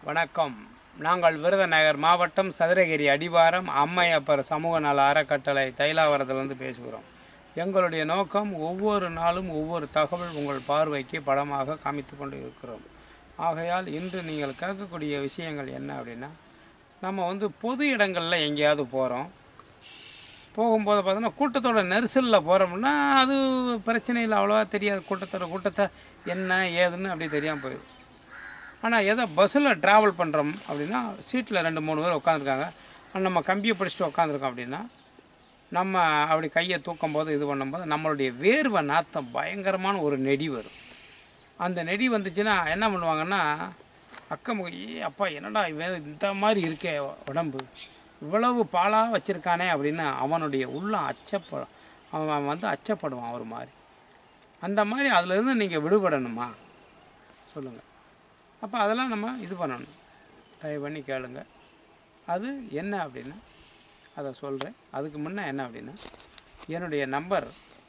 வணக்கம் நாங்கள் விருதுநகர் மாவட்டம் சதுரகிரி அடிவாரம் அம்மையப்பர் சமூக நல அறக்கட்டளை தைலாவரத்திலிருந்து பேசுகிறோம் எங்களுடைய நோக்கம் ஒவ்வொரு நாளும் ஒவ்வொரு தகவல் உங்கள் பார்வைக்கு படமாக காமித்து கொண்டு இருக்கிறோம் ஆகையால் இன்று நீங்கள் கேட்கக்கூடிய விஷயங்கள் என்ன அப்படின்னா நம்ம வந்து பொது இடங்களில் எங்கேயாவது போகிறோம் போகும்போது பார்த்தோன்னா கூட்டத்தோட நெரிசலில் போகிறோம்னா அது பிரச்சனை இல்லை அவ்வளோவா தெரியாது கூட்டத்தோட கூட்டத்தை என்ன ஏதுன்னு அப்படி தெரியாமல் போயிடுது ஆனால் எதோ பஸ்ஸில் ட்ராவல் பண்ணுறோம் அப்படின்னா சீட்டில் ரெண்டு மூணு பேர் உட்காந்துருக்காங்க நம்ம கம்பியை பிடிச்சிட்டு உட்காந்துருக்கோம் அப்படின்னா நம்ம அப்படி கையை தூக்கும் போது இது பண்ணும்போது நம்மளுடைய வேர்வை நாத்தம் பயங்கரமான ஒரு நெடி வரும் அந்த நெடி வந்துச்சுன்னா என்ன பண்ணுவாங்கன்னா அக்கம் ஏ அப்பா என்னடா இவன் இந்த மாதிரி இருக்கே உடம்பு இவ்வளவு பாலாக வச்சுருக்கானே அப்படின்னு அவனுடைய உள்ளம் அச்சப்படும் அவன் வந்து அச்சப்படுவான் ஒரு மாதிரி அந்த மாதிரி அதுலேருந்து நீங்கள் விடுபடணுமா சொல்லுங்கள் அப்போ அதெல்லாம் நம்ம இது பண்ணணும் தயவு பண்ணி கேளுங்க அது என்ன அப்படின்னா அதை சொல்கிறேன் அதுக்கு முன்னே என்ன அப்படின்னா என்னுடைய நம்பர்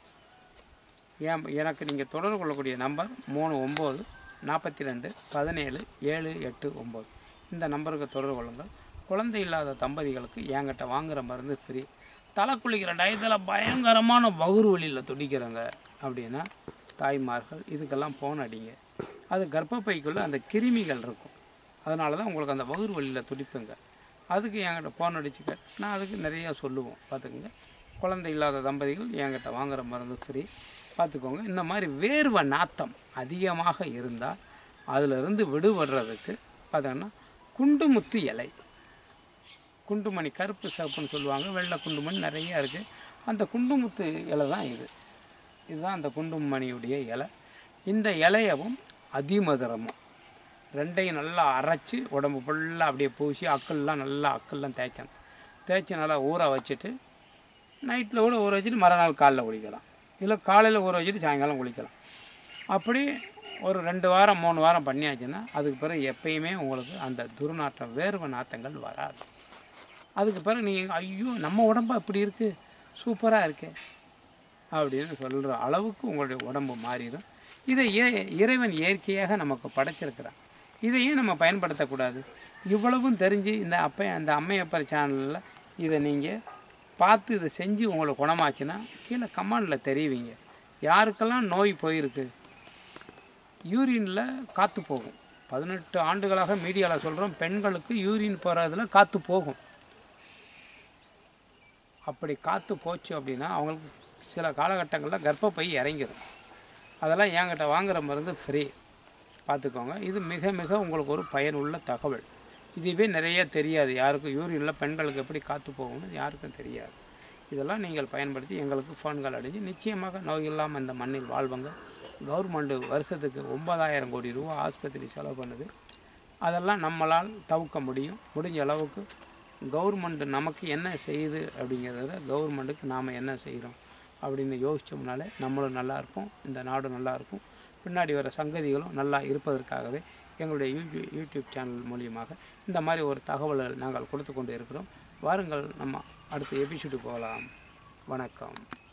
என் எனக்கு நீங்கள் தொடர்பு கொள்ளக்கூடிய நம்பர் மூணு ஒம்பது நாற்பத்தி ரெண்டு பதினேழு ஏழு எட்டு ஒம்பது இந்த நம்பருக்கு தொடர்பு கொள்ளுங்கள் குழந்தை இல்லாத தம்பதிகளுக்கு என்கிட்ட வாங்குகிற மருந்து ஃப்ரீ தலை குளிக்கிற டயத்தில் பயங்கரமான வகுறு வழியில் துடிக்கிறவங்க அப்படின்னா தாய்மார்கள் இதுக்கெல்லாம் போன் அடிங்க அது கர்ப்பப்பைக்குள்ளே அந்த கிருமிகள் இருக்கும் அதனால தான் உங்களுக்கு அந்த வகுறு வழியில் துடிப்புங்க அதுக்கு என்கிட்ட ஃபோன் அடிச்சுக்க நான் அதுக்கு நிறையா சொல்லுவோம் பார்த்துக்குங்க குழந்தை இல்லாத தம்பதிகள் என்கிட்ட வாங்குகிற மருந்து ஃப்ரீ பார்த்துக்கோங்க இந்த மாதிரி வேர்வை நாத்தம் அதிகமாக இருந்தால் அதிலிருந்து விடுபடுறதுக்கு பார்த்தோன்னா குண்டுமுத்து இலை குண்டுமணி கருப்பு சிவப்புன்னு சொல்லுவாங்க வெள்ளை குண்டுமணி நிறையா இருக்குது அந்த குண்டுமுத்து இலை தான் இது இதுதான் அந்த குண்டுமணியுடைய இலை இந்த இலையவும் அதிமதுரமும் ரெண்டையும் நல்லா அரைச்சி உடம்பு ஃபுல்லாக அப்படியே பூசி அக்கல்லாம் நல்லா அக்கல்லாம் தேய்க்கணும் தேய்ச்சி நல்லா ஊற வச்சுட்டு நைட்டில் கூட ஊற வச்சுட்டு மறுநாள் காலைல குளிக்கலாம் இல்லை காலையில் ஊற வச்சுட்டு சாயங்காலம் குளிக்கலாம் அப்படி ஒரு ரெண்டு வாரம் மூணு வாரம் பண்ணியாச்சுன்னா அதுக்கு பிறகு எப்பயுமே உங்களுக்கு அந்த துர்நாற்றம் வேர்வை நாத்தங்கள் வராது அதுக்கு பிறகு நீங்கள் ஐயோ நம்ம உடம்பு அப்படி இருக்குது சூப்பராக இருக்கே அப்படின்னு சொல்கிற அளவுக்கு உங்களுடைய உடம்பு மாறிடும் இதை ஏ இறைவன் இயற்கையாக நமக்கு படைச்சிருக்கிறான் இதையும் நம்ம பயன்படுத்தக்கூடாது இவ்வளவும் தெரிஞ்சு இந்த அப்ப அந்த அம்மையப்பர் சேனலில் இதை நீங்கள் பார்த்து இதை செஞ்சு உங்களுக்கு குணமாச்சுன்னா கீழே கமாண்டில் தெரிவிங்க யாருக்கெல்லாம் நோய் போயிருக்கு யூரினில் காற்று போகும் பதினெட்டு ஆண்டுகளாக மீடியாவில் சொல்கிறோம் பெண்களுக்கு யூரின் போகிறதுல காற்று போகும் அப்படி காற்று போச்சு அப்படின்னா அவங்களுக்கு சில காலகட்டங்களில் கர்ப்பப்பை இறங்கிடும் அதெல்லாம் என்கிட்ட வாங்குகிற மருந்து ஃப்ரீ பார்த்துக்கோங்க இது மிக மிக உங்களுக்கு ஒரு பயனுள்ள தகவல் இதுவே நிறைய தெரியாது யாருக்கும் யூரினில் பெண்களுக்கு எப்படி காற்று போகும்னு யாருக்கும் தெரியாது இதெல்லாம் நீங்கள் பயன்படுத்தி எங்களுக்கு ஃபோன்கள் அடிஞ்சு நிச்சயமாக நோய் இல்லாமல் இந்த மண்ணில் வாழ்வங்க கவர்மெண்ட்டு வருஷத்துக்கு ஒன்பதாயிரம் கோடி ரூபா ஆஸ்பத்திரி செலவு பண்ணுது அதெல்லாம் நம்மளால் தவிர்க்க முடியும் முடிஞ்ச அளவுக்கு கவர்மெண்ட்டு நமக்கு என்ன செய்யுது அப்படிங்கிறத கவர்மெண்ட்டுக்கு நாம் என்ன செய்கிறோம் அப்படின்னு யோசித்தோம்னாலே நம்மளும் நல்லா இருப்போம் இந்த நாடும் நல்லா இருக்கும் பின்னாடி வர சங்கதிகளும் நல்லா இருப்பதற்காகவே எங்களுடைய யூடியூப் யூடியூப் சேனல் மூலியமாக இந்த மாதிரி ஒரு தகவலை நாங்கள் கொடுத்து கொண்டு இருக்கிறோம் வாருங்கள் நம்ம அடுத்த எபிசோடு போகலாம் வணக்கம்